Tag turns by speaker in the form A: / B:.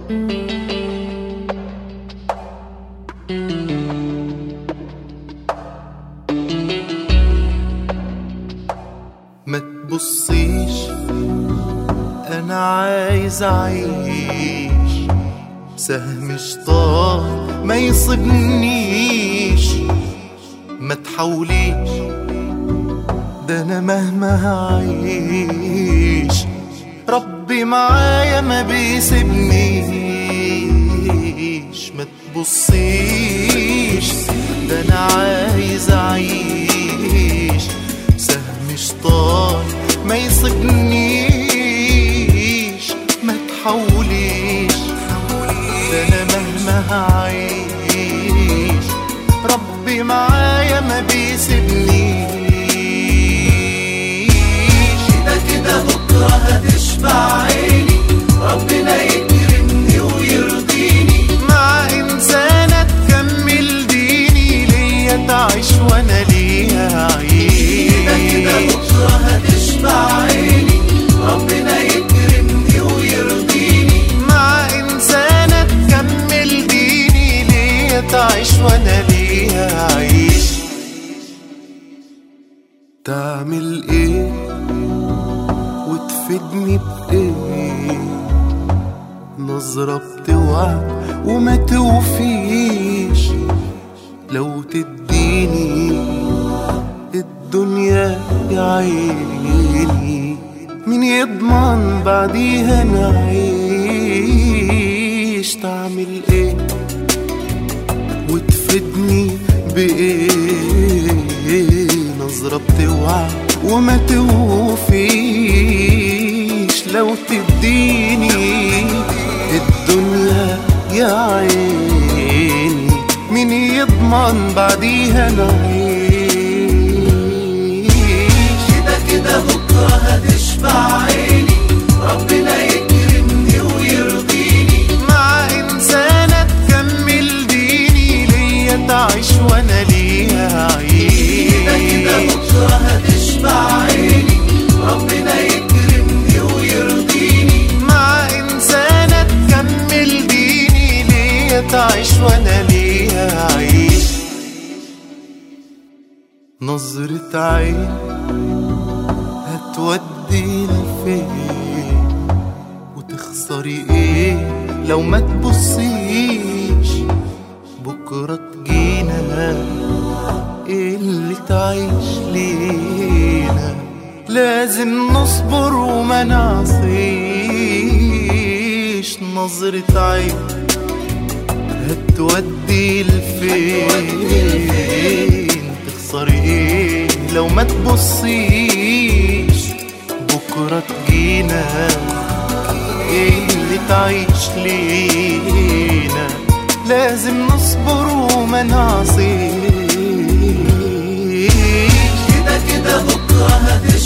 A: ما تبصيش انا عايز اعيش سهم شطار ما يصيبنيش ما تحاوليش ده انا مهما هعيش ربي معايا ما بيسيبنيش ما تبصيش ده انا عايز اعيش سهم شطار ما يصيبنيش ما تحاوليش ده انا مهما هعيش ربي معايا ما بيسيبنيش
B: كده كده بكرة هتشبع عيني ربنا يكرمني ويرضيني
A: مع إنسانة تكمل ديني ليا تعيش وأنا ليها
B: كده كده
A: أعيش
B: بكرة هتشبع عيني ربنا يكرمني ويرضيني
A: مع إنسانة تكمل ديني ليا تعيش وأنا ليها أعيش تعمل إيه وتفيدني بإيه نظرة بتوعك وما توفيش لو تديني الدنيا يا عيني مين يضمن بعديها نعيش تعمل ايه وتفيدني بايه نظرة بتوعك وما توفيش لو تديني الدنيا يا عيني مين يضمن بعديها نعيش
B: كده كده بكرة هتشبع عيني ربنا يكرمني ويرضيني
A: مع إنسانة تكمل ديني ليا تعيش وأنا ليها
B: كده كده
A: أعيش
B: بكرة هتشبع عيني ربنا يكرمني ويرضيني
A: مع إنسانة تكمل ديني ليا تعيش وأنا ليها أعيش نظرة عين هتودي لفين وتخسري ايه لو ما تبصيش بكرة تجينا ايه اللي تعيش لينا لازم نصبر وما نعصيش نظرة عين هتودي لفين تخسري ايه لو ما تبصيش بكرة تجينا ايه اللي تعيش لينا لازم نصبر وما نعصيش
B: كده كده بكرة هتشبع